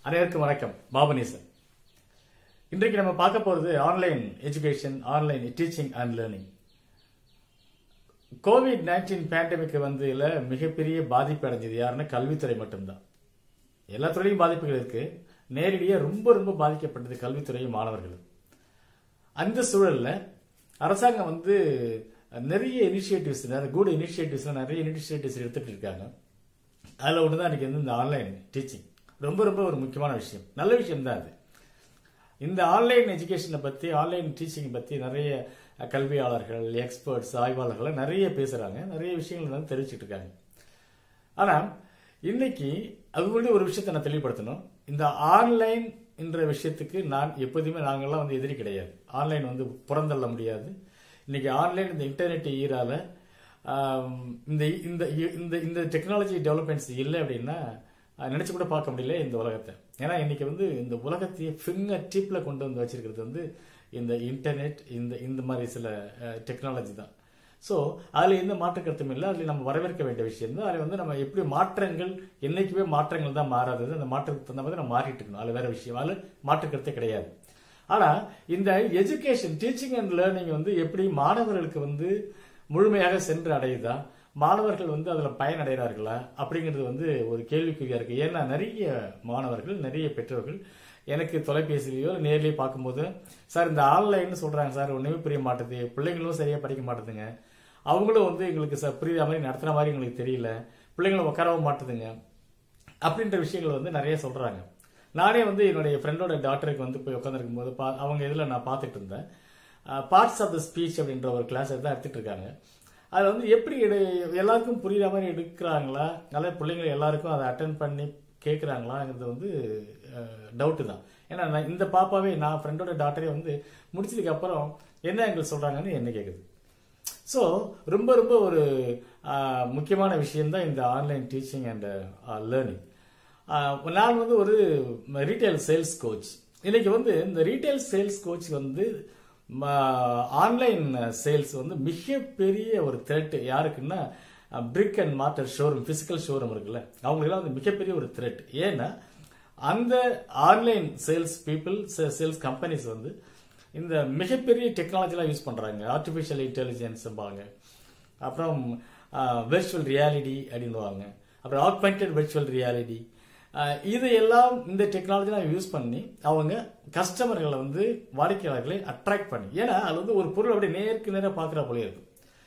அனைவருக்கும் வணக்கம் பாபநேசன் இன்றைக்கு நம்ம பார்க்க போறது online education online teaching and learning COVID nineteen pandemic வந்ததுல மிகப்பெரிய பாதிப்பு அடைஞ்சது யாருன்னா கல்வித்துறை மட்டும்தான் எல்லா துறையும் பாதிப்புகள் இருக்கு நேரடியாக ரொம்ப ரொம்ப பாதிக்கப்பட்டது கல்வித்துறையும் மாணவர்களும் அந்த சூழல்ல அரசாங்கம் வந்து நிறைய இனிஷியேட்டிவ்ஸ் குட் இனிஷியேட்டிவ்ஸ் நிறைய இனிஷியேட்டிவ்ஸ் எடுத்துட்டு இருக்காங்க அதில் ஒன்று தான் இன்னைக்கு வந்து இந்த ஆன்லைன் டீச்சிங் ரொம்ப ரொம்ப ஒரு முக்கியமான விஷயம் நல்ல விஷயம் தான் அது இந்த ஆன்லைன் எஜுகேஷனை பற்றி ஆன்லைன் டீச்சிங் பற்றி நிறைய கல்வியாளர்கள் எக்ஸ்பர்ட்ஸ் ஆய்வாளர்கள் நிறைய பேசுகிறாங்க நிறைய விஷயங்கள் வந்து தெரிவிச்சிட்டு இருக்காங்க ஆனால் இன்னைக்கு அது முன்னாடி ஒரு விஷயத்தை நான் தெளிவுபடுத்தணும் இந்த ஆன்லைன் என்ற விஷயத்துக்கு நான் எப்போதுமே நாங்கள்லாம் வந்து எதிரி கிடையாது ஆன்லைன் வந்து புறந்தள்ள முடியாது இன்னைக்கு ஆன்லைன் இந்த இன்டர்நெட் ஈரால ஆம், இந்த இந்த இந்த இந்த டெக்னாலஜி டெவலப்மெண்ட்ஸ் இல்லை அப்படின்னா அஹ், நினைச்சு கூட பார்க்க முடியல இந்த உலகத்தை ஏன்னா இன்னைக்கு வந்து இந்த உலகத்தையே ஃபிங்கர் டிப்ல கொண்டு வந்து வச்சிருக்கிறது வந்து இந்த இன்டர்நெட் இந்த இந்த மாதிரி சில டெக்னாலஜி தான் ஸோ அதில் எந்த மாற்று கருத்தும் இல்லை அதில் நம்ம வரவேற்க வேண்டிய விஷயம் தான் அதில் வந்து நம்ம எப்படி மாற்றங்கள் என்னைக்குமே மாற்றங்கள் தான் மாறாதது அந்த மாற்றத்துக்கு தகுந்த மாதிரி நம்ம மாறிட்டு இருக்கணும் அதில் வேற விஷயம் அதில் மாற்று கருத்தே கிடையாது ஆனால் இந்த எஜுகேஷன் டீச்சிங் அண்ட் லேர்னிங் வந்து எப்படி மாணவர்களுக்கு வந்து முழுமையாக சென்று அடையுதா மாணவர்கள் வந்து அதில் பயனடைகிறார்களா அப்படிங்கிறது வந்து ஒரு கேள்விக்குறியா இருக்கு ஏன்னா நிறைய மாணவர்கள் நிறைய பெற்றோர்கள் எனக்கு தொலைபேசியிலையோ நேர்லயே பார்க்கும்போது சார் இந்த ஆன்லைன் சொல்றாங்க சார் ஒண்ணுமே புரிய மாட்டுது பிள்ளைங்களும் சரியா படிக்க மாட்டுதுங்க அவங்களும் வந்து எங்களுக்கு சார் புரியுற மாதிரி நடத்துற மாதிரி எங்களுக்கு தெரியல பிள்ளைங்களும் உட்காரவும் மாட்டுதுங்க அப்படின்ற விஷயங்கள் வந்து நிறைய சொல்றாங்க நானே வந்து என்னுடைய ஃப்ரெண்டோட டாக்டருக்கு வந்து போய் உட்காந்துருக்கும் போது பா- அவங்க இதில் நான் பார்த்துட்டு இருந்தேன் பார்ட்ஸ் ஆஃப் த ஸ்பீச் அப்படின்ற ஒரு கிளாஸ் தான் எடுத்துட்டு இருக்காங்க அது வந்து எப்படி எடு எல்லாருக்கும் புரியுற மாதிரி எடுக்கிறாங்களா நல்ல பிள்ளைங்க எல்லாருக்கும் அதை அட்டன் பண்ணி கேட்குறாங்களாங்கிறது வந்து டவுட்டு தான் ஏன்னா நான் இந்த பாப்பாவே நான் ஃப்ரெண்டோட டாக்டரே வந்து முடிச்சதுக்கு அப்புறம் என்ன எங்களுக்கு சொல்றாங்கன்னு என்ன கேட்குது ஸோ ரொம்ப ரொம்ப ஒரு ஆஹ், முக்கியமான விஷயம்தான் இந்த ஆன்லைன் டீச்சிங் அண்ட் லேர்னிங் நான் வந்து ஒரு ரீட்டைல் சேல்ஸ் கோச் இன்னைக்கு வந்து இந்த ரீட்டைல் சேல்ஸ் கோச் வந்து ஆன்லைன் சேல்ஸ் வந்து மிகப்பெரிய ஒரு த்ரெட் யாருக்குன்னா brick and mortar showroom physical showroom இருக்குல்ல அவங்களுக்குலாம் வந்து மிகப்பெரிய ஒரு த்ரெட் ஏன்னா அந்த online sales people sales companies வந்து இந்த மிகப்பெரிய டெக்னாலஜிலாம் யூஸ் பண்றாங்க ஆர்டிஃபிஷியல் இன்டெலிஜென்ஸ்பாங்க அப்புறம் வெர்ச்சுவல் ரியாலிட்டி அப்படின்னுவாங்க அப்புறம் ஆக்மெண்டட் வெர்ச்சுவல் ரியாலிட்டி இது எல்லாம் இந்த டெக்னாலஜிலாம் யூஸ் பண்ணி அவங்க கஸ்டமர்களை வந்து வாடிக்கையாளர்களை அட்ராக்ட் பண்ணி ஏன்னா அது வந்து ஒரு பொருள் அப்படியே நேருக்கு நேராக பார்க்குற போலே இருக்கும்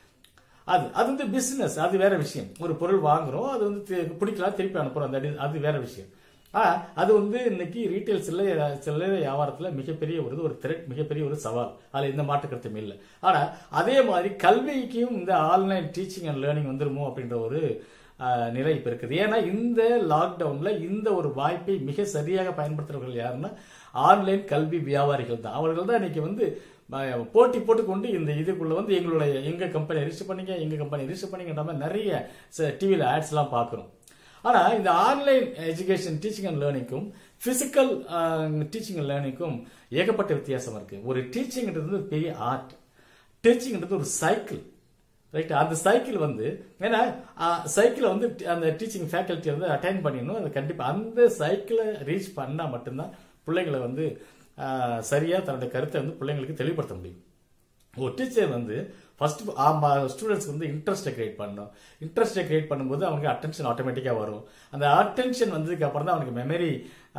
அது அது வந்து பிசினஸ் அது வேற விஷயம் ஒரு பொருள் வாங்குறோம் அது வந்து தி- பிடிக்கலாம் திருப்பி அனுப்புறோம் அந்த அடி- அது வேற விஷயம் ஆ அது வந்து இன்னைக்கு ரீட்டைல் சில்லறை சில்லறை வியாபாரத்துல மிகப்பெரிய ஒரு இது, ஒரு த்ரெட் மிகப்பெரிய ஒரு சவால் அதுல எந்த மாற்று கருத்தும் இல்லை ஆனா அதே மாதிரி கல்விக்கும் இந்த ஆன்லைன் டீச்சிங் அண்ட் லேர்னிங் வந்துருமோ அப்படின்ற ஒரு ஆ, நிலை இப்ப இருக்குது ஏன்னா இந்த லாக்டவுன்ல இந்த ஒரு வாய்ப்பை மிக சரியாக பயன்படுத்துறவர்கள் யாருன்னா ஆன்லைன் கல்வி வியாபாரிகள் தான் அவர்கள் தான் இன்னைக்கு வந்து அஹ், போட்டி போட்டுக்கொண்டு இந்த இதுக்குள்ள வந்து எங்களுடைய எங்க கம்பெனி ரிஜிஸ்டர் பண்ணீங்க எங்க கம்பெனி ரிஜிஸ்டர் பண்ணீங்கன்ற மாதிரி நிறைய டிவியில் ஆட்ஸ் எல்லாம் பார்க்குறோம் ஆனா இந்த ஆன்லைன் எஜுகேஷன் டீச்சிங் அண்ட் லேர்னிங்க்கும் பிசிக்கல் டீச்சிங் அண்ட் லேர்னிங்க்கும் ஏகப்பட்ட வித்தியாசம் இருக்கு ஒரு டீச்சிங்ன்றது வந்து ஒரு பெரிய ஆர்ட் டீச்சிங்ன்றது ஒரு சைக்கிள் ரைட் அந்த சைக்கிள் வந்து ஏன்னா சைக்கிளை வந்து டி- அந்த டீச்சிங் ஃபேக்கல்ட்டி வந்து அட்டைன் பண்ணிடணும் அது கண்டிப்பா அந்த சைக்கிளை ரீச் பண்ணா மட்டும்தான் பிள்ளைங்களை வந்து ஆஹ், சரியா தன்னுடைய கருத்தை வந்து பிள்ளைங்களுக்கு தெளிவுபடுத்த முடியும் ஒரு டீச்சர் வந்து ஃபர்ஸ்ட் ஸ்டூடெண்ட்ஸ்க்கு வந்து இன்ட்ரெஸ்ட்டை கிரியேட் பண்ணணும் இன்ட்ரெஸ்ட்டை கிரியேட் பண்ணும்போது அவனுக்கு அட்டென்ஷன் ஆட்டோமேட்டிக்காக வரும் அந்த அட்டென்ஷன் வந்ததுக்கு அப்புறம் தான் அவனுக்கு மெமரி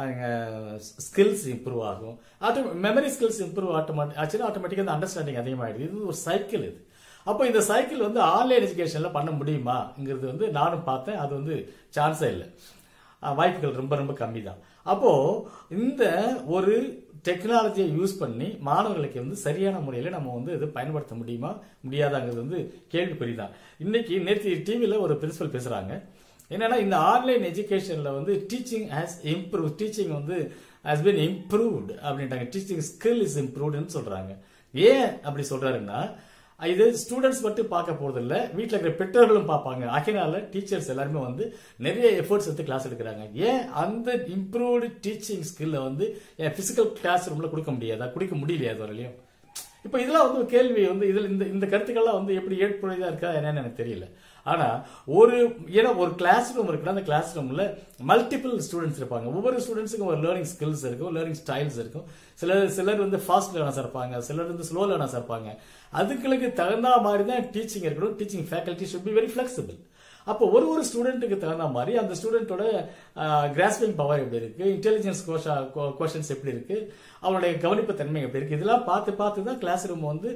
ஸ்கில்ஸ் இம்ப்ரூவ் ஆகும் auto memory skills improve automatic ஆச்சுன்னா ஆட்டோமேட்டிக்காக அந்த அண்டர்ஸ்டாண்டிங் அதிகமாகிடுது இது ஒரு சைக்கிள் இது அப்போ இந்த சைக்கிள் வந்து ஆன்லைன் எஜுகேஷனில் பண்ண முடியுமாங்கிறது வந்து நானும் பார்த்தேன் அது வந்து சான்ஸே இல்லை அஹ் வாய்ப்புகள் ரொம்ப ரொம்ப கம்மி தான் அப்போ இந்த ஒரு டெக்னாலஜியை யூஸ் பண்ணி மாணவர்களுக்கு வந்து சரியான முறையில் நம்ம வந்து இது பயன்படுத்த முடியுமா முடியாதாங்கிறது வந்து கேள்விக்குறி தான் இன்னைக்கு நேற்று டிவியில் ஒரு பிரின்சிபல் பேசுறாங்க என்னன்னா இந்த ஆன்லைன் எஜுகேஷன்ல வந்து டீச்சிங் ஹேஸ் இம்ப்ரூவ் டீச்சிங் வந்து ஹாஸ் been improved அப்படின்ட்டாங்க டீச்சிங் ஸ்கில் இஸ் இம்ப்ரூவ்டுன்னு சொல்றாங்க ஏன் அப்படி சொல்றாருன்னா இது ஸ்டூடெண்ட்ஸ் மட்டும் பார்க்க போறது இல்ல வீட்டில் இருக்கிற பெற்றோர்களும் பார்ப்பாங்க ஆகையினால டீச்சர்ஸ் எல்லாருமே வந்து நிறைய எஃபர்ட்ஸ் எடுத்து கிளாஸ் எடுக்கிறாங்க ஏன் அந்த இம்ப்ரூவ்டு டீச்சிங் ஸ்கில்ல வந்து என் பிசிக்கல் கிளாஸ் ரூம்ல கொடுக்க முடியாதா கொடுக்க முடியலையா அது வரலையும் இப்போ இதெல்லாம் வந்து ஒரு கேள்வி வந்து இதில் இந்த இந்த கருத்துக்கள்லாம் வந்து எப்படி ஏற்புடையதா இருக்கா என்னன்னு எனக்கு தெரியல ஆனா ஒரு ஏன்னா ஒரு கிளாஸ் ரூம் இருக்குன்னா அந்த கிளாஸ் ரூம்ல மல்டிபிள் ஸ்டூடெண்ட்ஸ் இருப்பாங்க ஒவ்வொரு ஸ்டூடெண்ட்ஸுக்கும் ஒரு லேர்னிங் ஸ்கில்ஸ் இருக்கும் லேர்னிங் ஸ்டைல்ஸ் இருக்கும் சிலர் சிலர் வந்து ஃபாஸ்ட் லேர்னர்ஸ் இருப்பாங்க சிலர் வந்து ஸ்லோ லேர்னர்ஸ் இருப்பாங்க அதுகளுக்கு தகுந்த மாதிரி தான் டீச்சிங் இருக்கணும் teaching faculty should be very flexible அப்போ ஒரு ஒரு ஸ்டூடெண்ட்டுக்கு தகுந்த மாதிரி அந்த ஸ்டூடெண்ட்டோட கிராஸ்பிங் பவர் எப்படி இருக்கு இன்டெலிஜென்ஸ் கொஷன்ஸ் எப்படி இருக்கு அவனுடைய கவனிப்பு தன்மை எப்படி இருக்கு இதெல்லாம் பார்த்து பார்த்து தான் கிளாஸ் ரூம் வந்து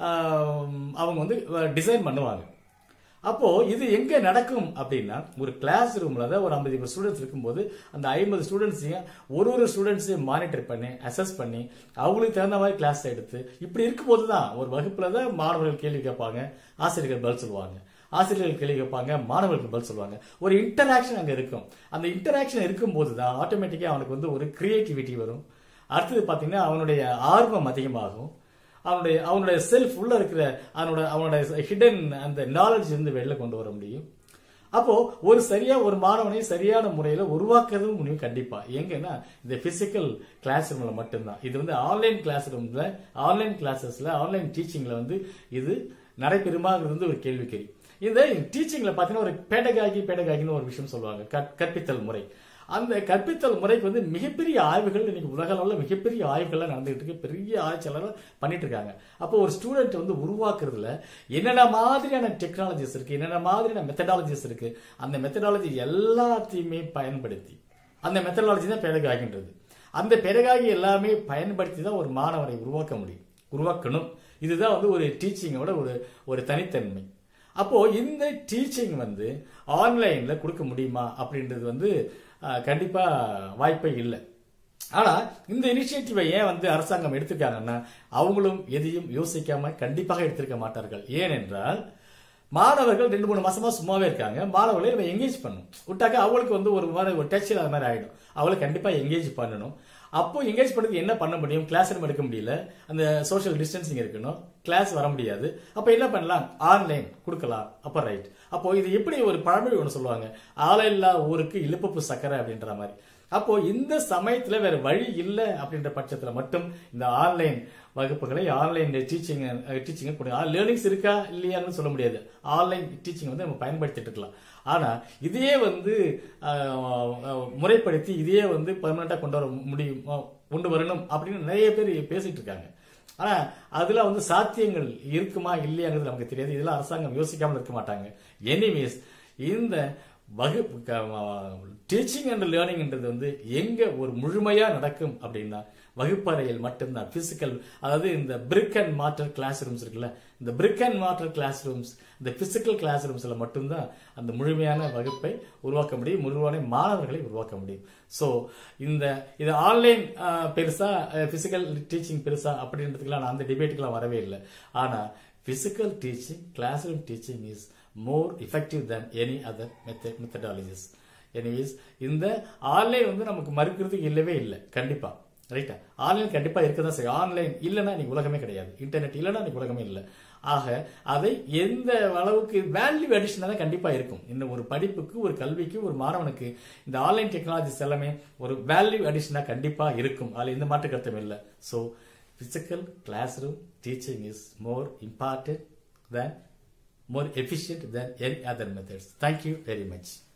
ஆஹ், அவங்க வந்து டிசைன் பண்ணுவாங்க அப்போ இது எங்க நடக்கும் அப்படின்னா ஒரு கிளாஸ் ரூம்ல தான் ஒரு ஐம்பது ஸ்டூடெண்ட்ஸ் இருக்கும்போது அந்த ஐம்பது ஸ்டூடெண்ட்ஸையும் ஒரு ஒரு ஸ்டூடெண்ட்ஸையும் மானிட்டர் பண்ணி அசஸ் பண்ணி அவங்களுக்கு தகுந்த மாதிரி கிளாஸ் எடுத்து இப்படி இருக்கும்போது தான் ஒரு வகுப்புல தான் மாணவர்கள் கேள்வி கேட்பாங்க ஆசிரியர்கள் பதில் சொல்லுவாங்க ஆசிரியர்கள் கேள்வி கேட்பாங்க மாணவர்கள் பதில் சொல்லுவாங்க ஒரு இன்டராக்ஷன் அங்க இருக்கும் அந்த இன்டராக்ஷன் இருக்கும்போது தான் ஆட்டோமேட்டிக்கா அவனுக்கு வந்து ஒரு கிரியேட்டிவிட்டி வரும் அடுத்தது பாத்தீங்கன்னா அவனுடைய ஆர்வம் அதிகமாகும் அவனுடைய அவனுடைய செல்ஃப் உள்ள இருக்கிற அவனோட அவனோட ஹிடன் அந்த நாலேஜ் இருந்து வெளில கொண்டு வர முடியும் அப்போ ஒரு சரியா ஒரு மாணவனை சரியான முறையில உருவாக்குறதும் முடியும் கண்டிப்பா எங்கன்னா இந்த பிசிக்கல் கிளாஸ் ரூம்ல மட்டும்தான் இது வந்து ஆன்லைன் கிளாஸ் ரூம்ல ஆன்லைன் கிளாஸஸ்ல ஆன்லைன் டீச்சிங்ல வந்து இது நடைபெறுமாங்கிறது வந்து ஒரு கேள்விக்குறி இந்த டீச்சிங்ல பாத்தீங்கன்னா ஒரு பேடகாகி பேடகாகின்னு ஒரு விஷயம் சொல்லுவாங்க கற்- கற்பித்தல் முறை அந்த கற்பித்தல் முறைக்கு வந்து மிகப்பெரிய ஆய்வுகள் இன்னைக்கு உலக அளவில் மிகப்பெரிய ஆய்வுகள்லாம் நடந்துகிட்டு இருக்கு பெரிய ஆராய்ச்சியாளர்கள் பண்ணிட்டு இருக்காங்க அப்போ ஒரு ஸ்டூடெண்ட் வந்து உருவாக்குறதுல என்னென்ன மாதிரியான டெக்னாலஜிஸ் இருக்கு என்னென்ன மாதிரியான மெத்தடாலஜிஸ் இருக்கு அந்த மெத்தடாலஜி எல்லாத்தையுமே பயன்படுத்தி அந்த மெத்தடாலஜி தான் பெடகாகின்றது அந்த பெடகாகி எல்லாமே பயன்படுத்தி தான் ஒரு மாணவனை உருவாக்க முடியும் உருவாக்கணும் இதுதான் வந்து ஒரு டீச்சிங்கோட ஒரு ஒரு தனித்தன்மை அப்போ இந்த டீச்சிங் வந்து ஆன்லைன்ல கொடுக்க முடியுமா அப்படின்றது வந்து அஹ், கண்டிப்பா வாய்ப்பே இல்லை ஆனா இந்த இனிஷியேட்டிவை ஏன் வந்து அரசாங்கம் எடுத்திருக்காங்கன்னா அவங்களும் எதையும் யோசிக்காம கண்டிப்பாக எடுத்திருக்க மாட்டார்கள் ஏனென்றால் மாணவர்கள் ரெண்டு மூணு மாசமா சும்மாவே இருக்காங்க மாணவர்களை நம்ம எங்கேஜ் பண்ணணும் விட்டாக்க அவங்களுக்கு வந்து ஒரு மாதிரி ஒரு டச் அது மாதிரி ஆயிடும் அவளை கண்டிப்பா எங்கேஜ் பண்ணணும் அப்போ எங்கேஜ் பண்ணதுக்கு என்ன பண்ண முடியும் கிளாஸ் ரூம் எடுக்க முடியல அந்த சோஷியல் டிஸ்டன்சிங் இருக்கணும் கிளாஸ் வர முடியாது அப்ப என்ன பண்ணலாம் ஆன்லைன் கொடுக்கலாம் அப்ப ரைட் அப்போ இது எப்படி ஒரு பழமொழி ஒன்று சொல்லுவாங்க ஆலையில்லா ஊருக்கு இழுப்பப்பு சக்கரை அப்படின்ற மாதிரி அப்போ இந்த சமயத்துல வேற வழி இல்லை அப்படின்ற பட்சத்துல மட்டும் இந்த ஆன்லைன் வகுப்புகளை ஆன்லைன் டீச்சிங் டீச்சிங் லேர்னிங்ஸ் இருக்கா இல்லையான்னு சொல்ல முடியாது ஆன்லைன் டீச்சிங் வந்து நம்ம பயன்படுத்திட்டு இருக்கலாம் ஆனா இதையே வந்து ஆஹ், ஆஹ், முறைப்படுத்தி இதையே வந்து பெர்மனண்டா கொண்டு வர முடியும் ஆஹ், கொண்டு வரணும் அப்படின்னு நிறைய பேர் பேசிட்டு இருக்காங்க ஆனா அதுல வந்து சாத்தியங்கள் இருக்குமா இல்லையாங்கிறது நமக்கு தெரியாது இதெல்லாம் அரசாங்கம் யோசிக்காமல் இருக்க மாட்டாங்க எனிவேஸ் இந்த வகுப்பு டீச்சிங் அண்ட் லேர்னிங்ன்றது வந்து எங்க ஒரு முழுமையா நடக்கும் அப்படின்னா வகுப்பறையில் மட்டும்தான் பிசிக்கல் அதாவது இந்த brick and mortar classrooms இருக்குல்ல இந்த brick and mortar classrooms இந்த பிசிக்கல் கிளாஸ் ரூம்ஸ்ல மட்டும்தான் அந்த முழுமையான வகுப்பை உருவாக்க முடியும் முழுமையான மாணவர்களை உருவாக்க முடியும் ஸோ இந்த இது ஆன்லைன் பெருசா பிசிக்கல் டீச்சிங் பெருசா அப்படின்றதுக்கெல்லாம் நான் அந்த டிபேட்டுக்கெல்லாம் வரவே இல்லை ஆனா physical teaching classroom teaching is more effective than any other method methodologies anyways இந்த ஆன்லைன் வந்து நமக்கு மறுக்கிறதுக்கு இல்லவே இல்லை கண்டிப்பா ரைட்டா ஆன்லைன் கண்டிப்பா இருக்க தான் செய்யும் ஆன்லைன் இல்லைன்னா இன்னைக்கு உலகமே கிடையாது இன்டர்நெட் இல்லைன்னா இன்னைக்கு உலகமே இல்லை ஆக அதை எந்த அளவுக்கு வேல்யூ அடிஷனாக தான் கண்டிப்பா இருக்கும் இந்த ஒரு படிப்புக்கு ஒரு கல்விக்கு ஒரு மாணவனுக்கு இந்த ஆன்லைன் டெக்னாலஜிஸ் எல்லாமே ஒரு வேல்யூ அடிஷனாக கண்டிப்பா இருக்கும் அதில் எந்த மாற்று கருத்தும் இல்லை so physical classroom teaching is more important than more efficient than any other methods. Thank you very much.